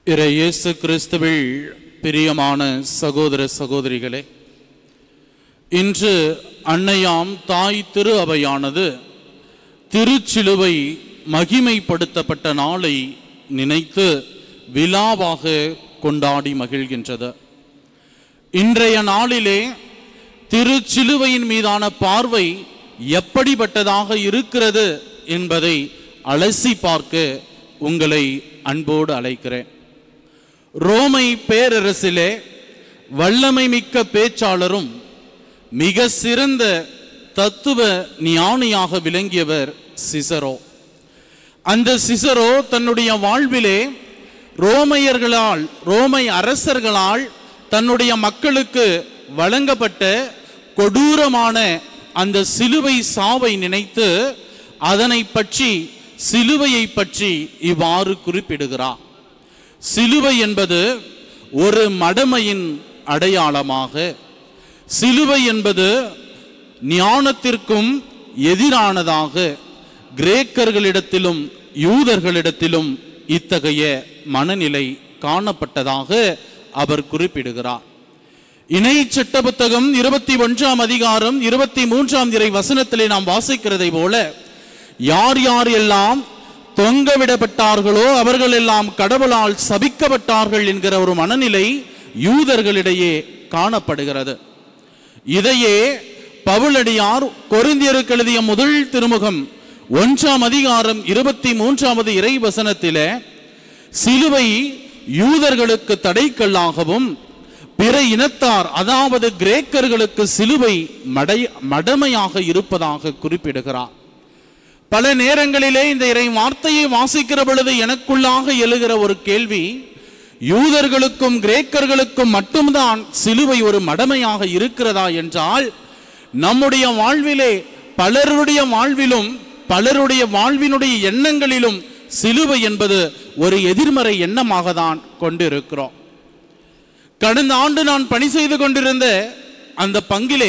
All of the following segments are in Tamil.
இறை இயேசு கிறிஸ்துவில் பிரியமான சகோதர சகோதரிகளே இன்று அன்னையாம் தாய் திரு அவையானது திருச்சிலுவை மகிமைப்படுத்தப்பட்ட நாளை நினைத்து விழாவாக கொண்டாடி மகிழ்கின்றது இன்றைய நாளிலே திருச்சிலுவையின் மீதான பார்வை எப்படிப்பட்டதாக இருக்கிறது என்பதை அலசி பார்க்க உங்களை அன்போடு அழைக்கிறேன் ரோமை பேரரசிலே வல்லமை மிக்க பேச்சாளரும் மிக சிறந்த தத்துவ ஞானியாக விளங்கியவர் சிசரோ அந்த சிசரோ தன்னுடைய வாழ்விலே ரோமையர்களால் ரோமை அரசர்களால் தன்னுடைய மக்களுக்கு வழங்கப்பட்ட கொடூரமான அந்த சிலுவை சாவை நினைத்து அதனை பற்றி சிலுவையை பற்றி இவ்வாறு குறிப்பிடுகிறார் சிலுவை என்பது ஒரு மடமையின் அடையாளமாக சிலுவை என்பது ஞானத்திற்கும் எதிரானதாக கிரேக்கர்களிடத்திலும் யூதர்களிடத்திலும் இத்தகைய மனநிலை காணப்பட்டதாக அவர் குறிப்பிடுகிறார் இணை சட்ட புத்தகம் இருபத்தி ஒன்றாம் அதிகாரம் இருபத்தி மூன்றாம் இறை வசனத்திலே நாம் வாசிக்கிறதை போல யார் யார் எல்லாம் தொங்கவிடப்பட்டார்களோ அவர்கள் எல்லாம் கடவுளால் சபிக்கப்பட்டார்கள் என்கிற ஒரு மனநிலை யூதர்களிடையே காணப்படுகிறது இதையே பவுலடியார் கொரிந்தியருக்கு எழுதிய முதல் திருமுகம் ஒன்றாம் அதிகாரம் இருபத்தி மூன்றாவது இறை வசனத்திலே சிலுவை யூதர்களுக்கு தடைக்கல்லாகவும் பிற இனத்தார் அதாவது கிரேக்கர்களுக்கு சிலுவை மடை மடமையாக இருப்பதாக குறிப்பிடுகிறார் பல நேரங்களிலே இந்த இறை வார்த்தையை வாசிக்கிற பொழுது எனக்குள்ளாக எழுகிற ஒரு கேள்வி யூதர்களுக்கும் கிரேக்கர்களுக்கும் மட்டும்தான் சிலுவை ஒரு மடமையாக இருக்கிறதா என்றால் நம்முடைய வாழ்விலே பலருடைய வாழ்விலும் பலருடைய வாழ்வினுடைய எண்ணங்களிலும் சிலுவை என்பது ஒரு எதிர்மறை எண்ணமாக தான் கொண்டிருக்கிறோம் கடந்த ஆண்டு நான் பணி செய்து கொண்டிருந்த அந்த பங்கிலே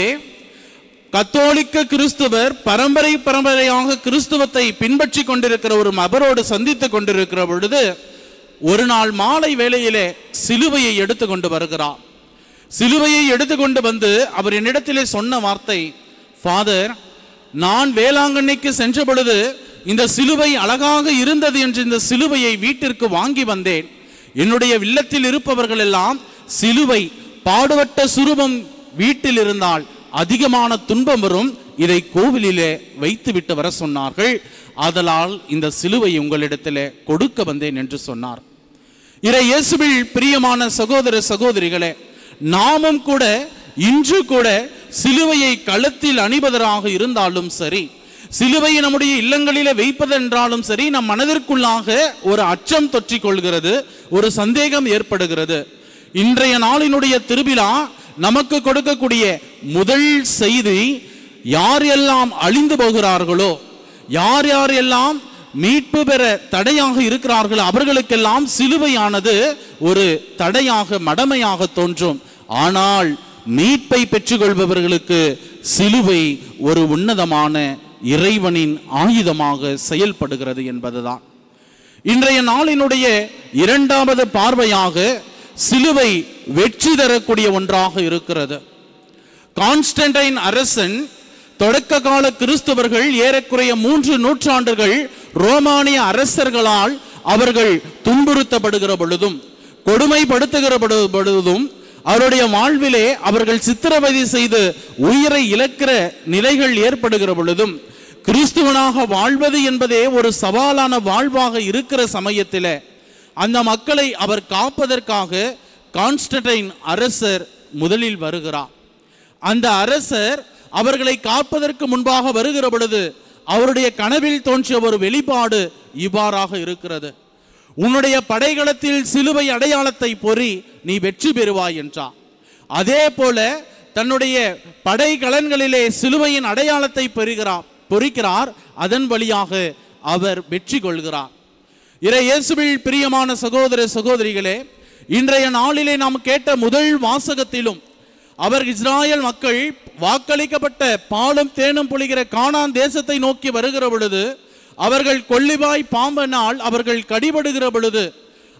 கத்தோலிக்க கிறிஸ்துவர் பரம்பரை பரம்பரையாக கிறிஸ்துவத்தை பின்பற்றி கொண்டிருக்கிற ஒரு நபரோடு சந்தித்துக் கொண்டிருக்கிற பொழுது ஒரு நாள் மாலை வேளையிலே சிலுவையை எடுத்து கொண்டு வருகிறார் சிலுவையை எடுத்துக்கொண்டு வந்து அவர் என்னிடத்திலே சொன்ன வார்த்தை ஃபாதர் நான் வேளாங்கண்ணிக்கு சென்ற பொழுது இந்த சிலுவை அழகாக இருந்தது என்று இந்த சிலுவையை வீட்டிற்கு வாங்கி வந்தேன் என்னுடைய இல்லத்தில் இருப்பவர்கள் எல்லாம் சிலுவை பாடுபட்ட சுரூபம் வீட்டில் இருந்தால் அதிகமான துன்பம் வரும் இதை கோவிலிலே வைத்து விட்டு வர சொன்னார்கள் ஆதலால் இந்த சிலுவை உங்களிடத்திலே கொடுக்க வந்தேன் என்று சொன்னார் இறை இயேசுவில் பிரியமான சகோதர சகோதரிகளே நாமும் கூட இன்று கூட சிலுவையை கழுத்தில் அணிவதராக இருந்தாலும் சரி சிலுவையை நம்முடைய இல்லங்களிலே வைப்பதென்றாலும் சரி நம் மனதிற்குள்ளாக ஒரு அச்சம் தொற்றிக் கொள்கிறது ஒரு சந்தேகம் ஏற்படுகிறது இன்றைய நாளினுடைய திருவிழா நமக்கு கொடுக்கக்கூடிய முதல் செய்தி யார் எல்லாம் அழிந்து போகிறார்களோ யார் யார் எல்லாம் மீட்பு பெற தடையாக இருக்கிறார்கள் அவர்களுக்கெல்லாம் சிலுவையானது ஒரு தடையாக மடமையாக தோன்றும் ஆனால் மீட்பை பெற்றுக்கொள்பவர்களுக்கு சிலுவை ஒரு உன்னதமான இறைவனின் ஆயுதமாக செயல்படுகிறது என்பதுதான் இன்றைய நாளினுடைய இரண்டாவது பார்வையாக சிலுவை வெற்றி தரக்கூடிய ஒன்றாக இருக்கிறது கான்ஸ்டன்டைன் அரசன் தொடக்க கால கிறிஸ்தவர்கள் ஏறக்குறைய மூன்று நூற்றாண்டுகள் ரோமானிய அரசர்களால் அவர்கள் துன்புறுத்தப்படுகிற பொழுதும் கொடுமைப்படுத்துகிற பொழு- பொழுதும் அவருடைய வாழ்விலே அவர்கள் சித்திரவதை செய்து உயிரை இழக்கிற நிலைகள் ஏற்படுகிற பொழுதும் கிறிஸ்துவனாக வாழ்வது என்பதே ஒரு சவாலான வாழ்வாக இருக்கிற சமயத்திலே அந்த மக்களை அவர் காப்பதற்காக கான்ஸ்டன்டைன் அரசர் முதலில் வருகிறார் அந்த அரசர் அவர்களை காப்பதற்கு முன்பாக வருகிற பொழுது அவருடைய கனவில் தோன்றிய ஒரு வெளிப்பாடு இவ்வாறாக இருக்கிறது உன்னுடைய படைகளத்தில் சிலுவை அடையாளத்தை பொறி நீ வெற்றி பெறுவாய் என்றார் அதே போல தன்னுடைய படைக்கலன்களிலே சிலுவையின் அடையாளத்தை பெறுகிறார் பொறிக்கிறார் அதன் வழியாக அவர் வெற்றி கொள்கிறார் இறை இயேசுவில் பிரியமான சகோதர சகோதரிகளே இன்றைய நாளிலே நாம் கேட்ட முதல் வாசகத்திலும் அவர் இஸ்ராயல் மக்கள் வாக்களிக்கப்பட்ட பாலும் தேனும் பொழிகிற கானான் தேசத்தை நோக்கி வருகிற பொழுது அவர்கள் கொள்ளிவாய் பாம்பனால் அவர்கள் கடிபடுகிற பொழுது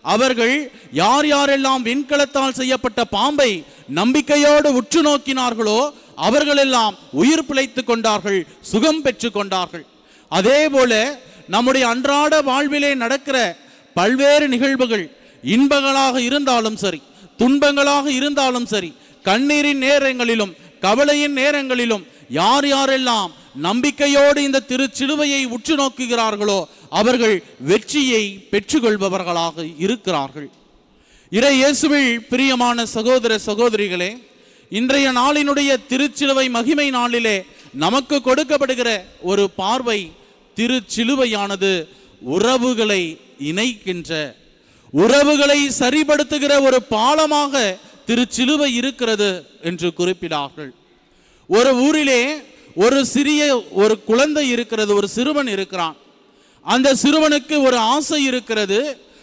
அவர்கள் யார் யாரெல்லாம் வெண்கலத்தால் செய்யப்பட்ட பாம்பை நம்பிக்கையோடு உற்று நோக்கினார்களோ அவர்களெல்லாம் உயிர் பிழைத்துக் கொண்டார்கள் சுகம் பெற்றுக் கொண்டார்கள் அதே போல நம்முடைய அன்றாட வாழ்விலே நடக்கிற பல்வேறு நிகழ்வுகள் இன்பங்களாக இருந்தாலும் சரி துன்பங்களாக இருந்தாலும் சரி கண்ணீரின் நேரங்களிலும் கவலையின் நேரங்களிலும் யார் யாரெல்லாம் நம்பிக்கையோடு இந்த திருச்சிலுவையை உற்று நோக்குகிறார்களோ அவர்கள் வெற்றியை பெற்றுக்கொள்பவர்களாக இருக்கிறார்கள் இறை இயேசுவில் பிரியமான சகோதர சகோதரிகளே இன்றைய நாளினுடைய திருச்சிலுவை மகிமை நாளிலே நமக்கு கொடுக்கப்படுகிற ஒரு பார்வை திருச்சிலுவையானது உறவுகளை இணைக்கின்ற உறவுகளை சரிபடுத்துகிற ஒரு பாலமாக திருச்சிலுவை இருக்கிறது என்று குறிப்பிடார்கள் ஒரு ஊரிலே ஒரு சிறிய ஒரு குழந்தை இருக்கிறது ஒரு சிறுவன் இருக்கிறான் அந்த சிறுவனுக்கு ஒரு ஆசை இருக்கிறது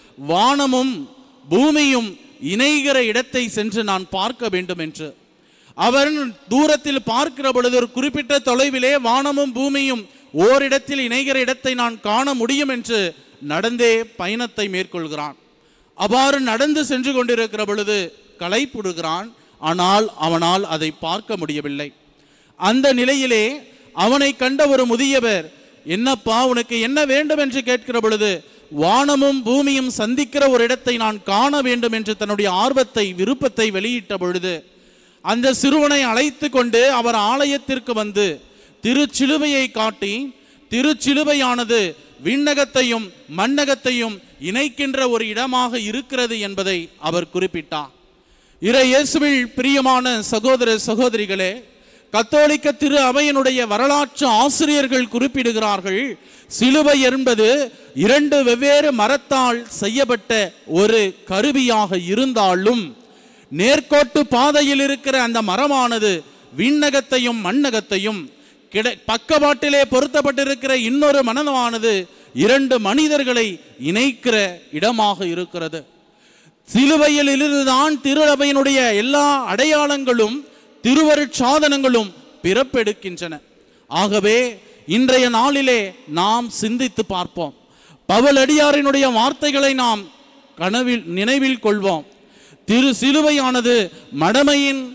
வானமும் பூமியும் இணைகிற இடத்தை சென்று நான் பார்க்க வேண்டும் என்று அவன் தூரத்தில் பார்க்கிற பொழுது ஒரு குறிப்பிட்ட தொலைவிலே வானமும் பூமியும் ஓரிடத்தில் இணைகிற இடத்தை நான் காண முடியும் என்று நடந்தே பயணத்தை மேற்கொள்கிறான் அவ்வாறு நடந்து சென்று கொண்டிருக்கிற பொழுது களைப்புடுகிறான் ஆனால் அவனால் அதை பார்க்க முடியவில்லை அந்த நிலையிலே அவனை கண்ட ஒரு முதியவர் என்னப்பா உனக்கு என்ன வேண்டும் என்று கேட்கிற பொழுது வானமும் பூமியும் சந்திக்கிற ஒரு இடத்தை நான் காண வேண்டும் என்று தன்னுடைய ஆர்வத்தை விருப்பத்தை வெளியிட்ட பொழுது அந்த சிறுவனை அழைத்து கொண்டு அவர் ஆலயத்திற்கு வந்து திருச்சிலுவையை காட்டி திருச்சிலுவையானது விண்ணகத்தையும் மண்ணகத்தையும் இணைக்கின்ற ஒரு இடமாக இருக்கிறது என்பதை அவர் குறிப்பிட்டார் இறை இயேசுவில் பிரியமான சகோதர சகோதரிகளே கத்தோலிக்க திரு அவையினுடைய வரலாற்று ஆசிரியர்கள் குறிப்பிடுகிறார்கள் சிலுவை என்பது இரண்டு வெவ்வேறு மரத்தால் செய்யப்பட்ட ஒரு கருவியாக இருந்தாலும் நேர்கோட்டு பாதையில் இருக்கிற அந்த மரமானது விண்ணகத்தையும் மண்ணகத்தையும் கிடை பக்கவாட்டிலே பொருத்தப்பட்டிருக்கிற இன்னொரு மனமானது இரண்டு மனிதர்களை இணைக்கிற இடமாக இருக்கிறது சிலுவையில் இருந்துதான் திரு அவையினுடைய எல்லா அடையாளங்களும் திருவருட் சாதனங்களும் பிறப்பெடுக்கின்றன ஆகவே இன்றைய நாளிலே நாம் சிந்தித்து பார்ப்போம் பவலடியாரினுடைய வார்த்தைகளை நாம் கனவில் நினைவில் கொள்வோம் திரு சிலுவையானது மடமையின்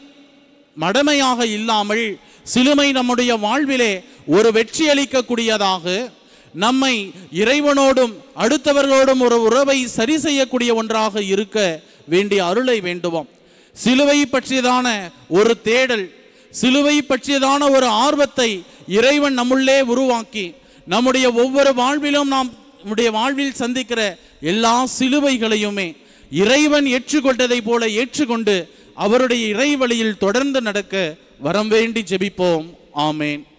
மடமையாக இல்லாமல் சிலுமை நம்முடைய வாழ்விலே ஒரு வெற்றி அளிக்கக்கூடியதாக நம்மை இறைவனோடும் அடுத்தவர்களோடும் ஒரு உறவை சரி செய்யக்கூடிய ஒன்றாக இருக்க வேண்டிய அருளை வேண்டுவோம் சிலுவை பற்றியதான ஒரு தேடல் சிலுவை பற்றியதான ஒரு ஆர்வத்தை இறைவன் நம்முள்ளே உருவாக்கி நம்முடைய ஒவ்வொரு வாழ்விலும் நாம் நம்முடைய வாழ்வில் சந்திக்கிற எல்லா சிலுவைகளையுமே இறைவன் ஏற்றுக்கொண்டதை போல ஏற்றுக்கொண்டு அவருடைய இறைவழியில் தொடர்ந்து நடக்க வரம் வேண்டி ஜெபிப்போம் ஆமேன்